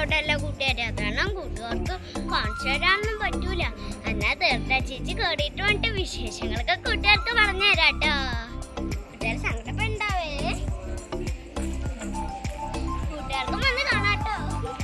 അവിടെ അല്ല കൂട്ടുകാരെ അതാണ് കൂട്ടുകാർക്ക് കാണിച്ചു തരാനൊന്നും പറ്റൂല എന്നാ തീർത്ത ചേച്ചി കേറിയിട്ട് വന്നിട്ട് വിശേഷങ്ങളൊക്കെ കൂട്ടുകാർക്ക് പറഞ്ഞു തരാട്ടോ കൂട്ടുകാർ സങ്കടപ്പെണ്ടാവേ കൂട്ടുകാർക്കും വന്ന് കാണാട്ടോ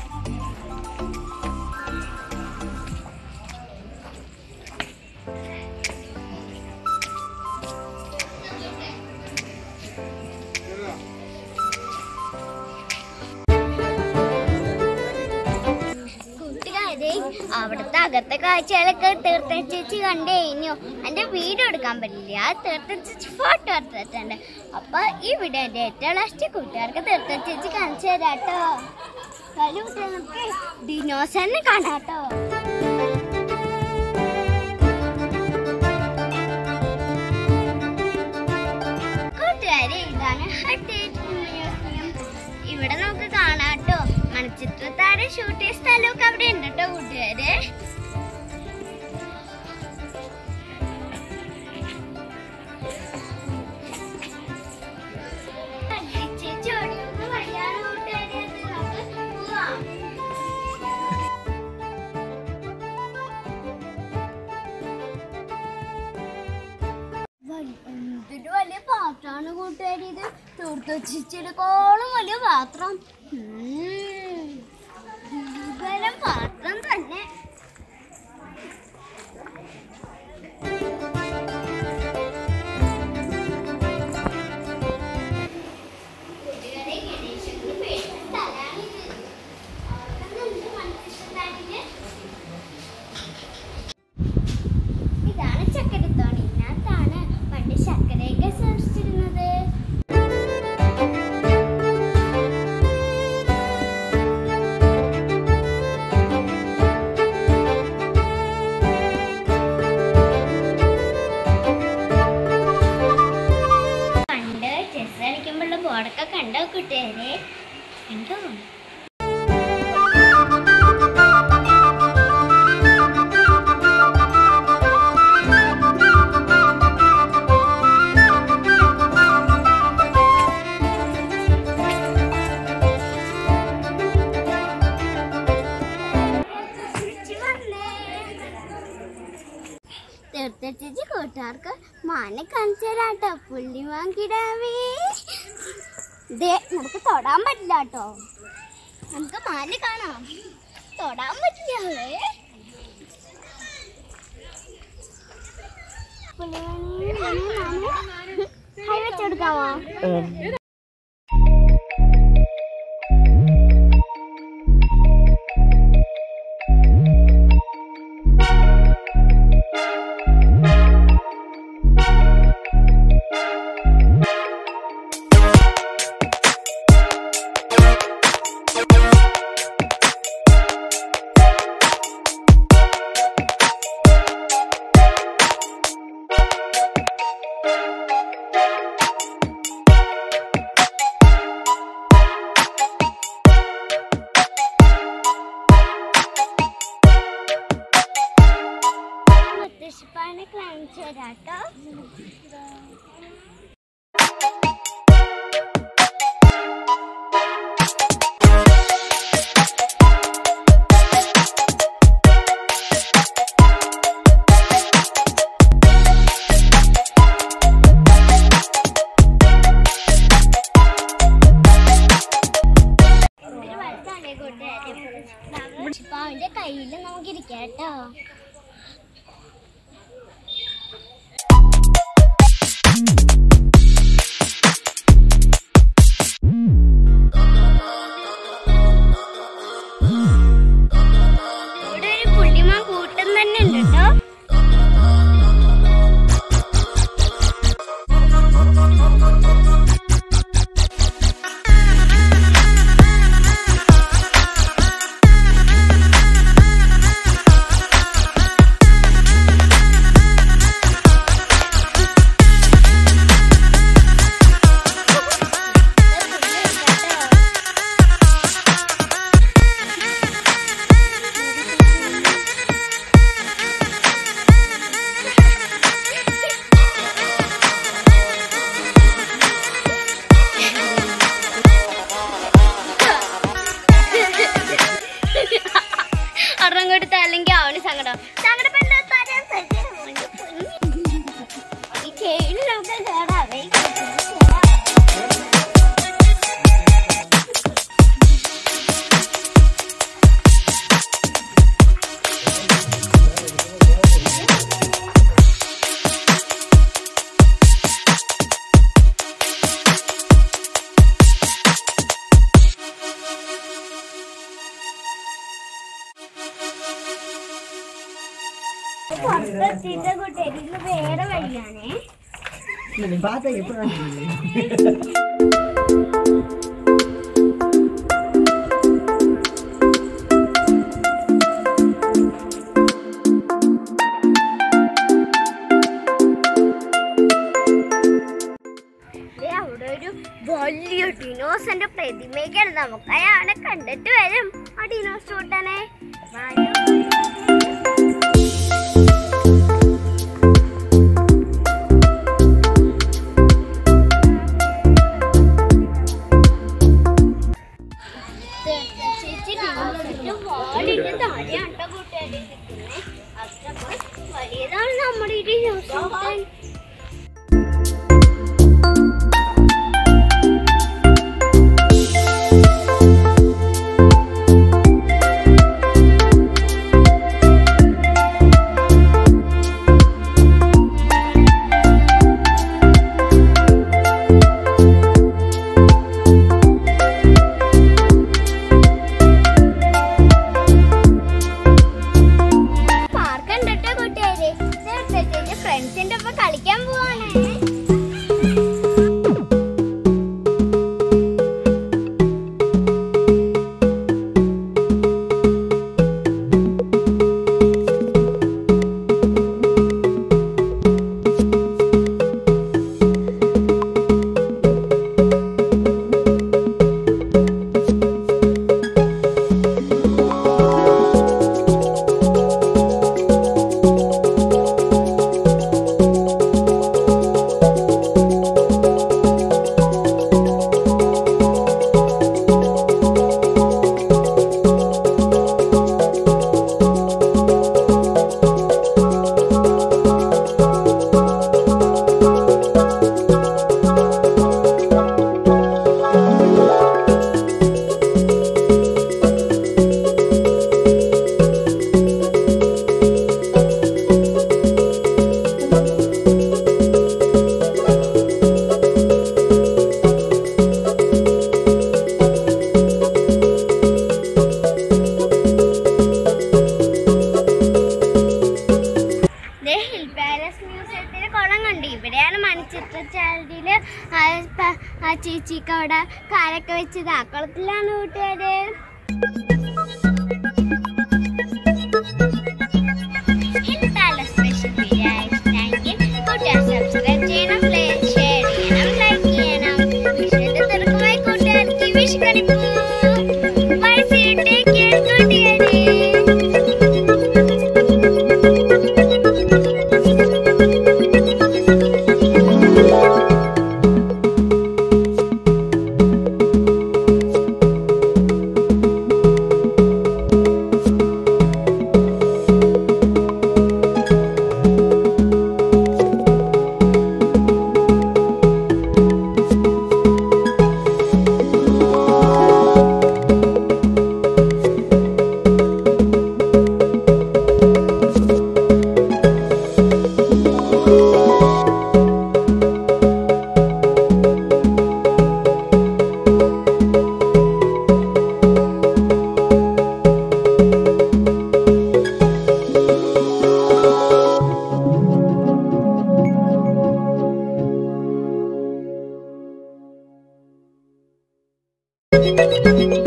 കൂട്ടുകാരെ അവിടുത്തെ അകത്തെ കാഴ്ചകളൊക്കെ തീർത്ഥ ചേച്ചി കണ്ടു കഴിഞ്ഞു എന്റെ വീഡിയോ എടുക്കാൻ പറ്റില്ല ആ തീർത്ഥ ചേച്ചി ഫോട്ടോ എടുത്തിട്ടുണ്ട് അപ്പൊ ഈ വീഡിയോ എന്റെ ഏറ്റവും ലാസ്റ്റ് കൂട്ടുകാർക്ക് തീർത്ഥ ചേച്ചി കാണിച്ചു തരാട്ടോ വരൂ കൂട്ടുകാരെ, നമുക്ക് ഡിനോസറിനെ കാണാട്ടോ കൂട്ടുകാരെ ഇതാണ് ഹട്ടേറ്റ് മ്യൂസിയം ഇവിടെ നമുക്ക് കാണാട്ടോ മണച്ചിത്രത്താഴെ ഷൂട്ട് ചെയ്ത സ്ഥലമൊക്കെ അവിടെ ഉണ്ട് കേട്ടോ കൂട്ടുകാരെ ചേച്ചി ഓടിക്കുന്ന വഴിയാണ് കൂട്ടുകാരെ അത് നമുക്ക് പോവാം എന്തൊരു വലിയ പാത്രമാണ് കൂട്ടുകാരി ഇത് തീർത്തുവച്ചിടക്കോളം വലിയ പാത്രം ഉം. ഭീകരം പാത്രം തന്നെ കൂട്ടുകാരെ, ഗണേശന് പേടിച്ച സ്ഥലാണിത്. അവിടെ നിന്ന് മൺകൃഷ്ണത്താനിന്റെ ഇതാണ് ചക്കരത്തോണി ഇതിനകത്താണ് പണ്ട് ശർക്കരയൊക്കെ സൂക്ഷിച്ചിരുന്നത് പണ്ട് ചെസ് കളിക്കുമ്പോഴുള്ള ബോർഡൊക്കെ കണ്ടോ കുട്ടികളെ കണ്ടോ തീർച്ചയായിട്ടും കൂട്ടുകാർക്ക് മാനെ കാണിച്ചു തരാട്ടോ പുള്ളി വാങ്ങിടാവേ ദേ നമുക്ക് തൊടാൻ പറ്റില്ല കേട്ടോ നമുക്ക് മാനെ കാണാം തൊടാൻ പറ്റില്ലേ ഹൈ വെച്ചെടുക്കാമോ മുത്തശ്ശിപ്പാനെ കാണിച്ചു തരാട്ടോ ഒരു വലുതാണേ കൂട്ടുകാരെ മുത്തശ്ശിപ്പാവിന്റെ കയ്യിൽ നമുക്ക് ഇരിക്കാം കേട്ടോ ഇത് വേറെ വഴിയാണേ இல்லை நீ பார்த்தா எப்படி ദേ അവിടെ ഒരു വലിയ ഡിനോസറിന്റെ പ്രതിമയൊക്കെയാണ് നമുക്ക് അയാളെ കണ്ടിട്ട് വരും ആ ഡിനോസ് കൂട്ടനെ ചേച്ചി ഡിനോസറിന്റെ വാലിന്റെ താഴെയാണ് കൂട്ടുകാരി നിൽക്കുന്നത് അത്ര വലിയതാണ് നമ്മുടെ ഈ ഡിനോസ് കൂട്ടൻ പാർക്ക് കണ്ടിട്ടോ കൂട്ടുകാരെ ഫ്രണ്ട്സിന്റെ ഒപ്പം കളിക്കാൻ പോവാണേ ദേ ഹിൽ പാലസ് മ്യൂസിയത്തിലെ കുളം കണ്ടു ഇവിടെയാണ് മണിച്ചിത്രച്ചാലില് ആ ചേച്ചിക്ക് അവിടെ കാലൊക്കെ വെച്ചത് ആ കുളത്തിലാണ് കൂട്ടുകാര് ഹിൽ പാലസ് സ്പെഷ്യൽ വീഡിയോ ആയിട്ടുണ്ടെങ്കിൽ കൂട്ടുകാർ സബ്സ്ക്രൈബ് ചെയ്യണം ഷെയർ ചെയ്യണം ലൈക്ക് ചെയ്യണം വിഷുവിന്റെ തിരക്കുമായി കൂട്ടുകാർക്ക് വിഷു കണിപ്പൂ ബൈ സീ ടേക്ക് കെയർ കൂട്ടുകാരെ Thank you.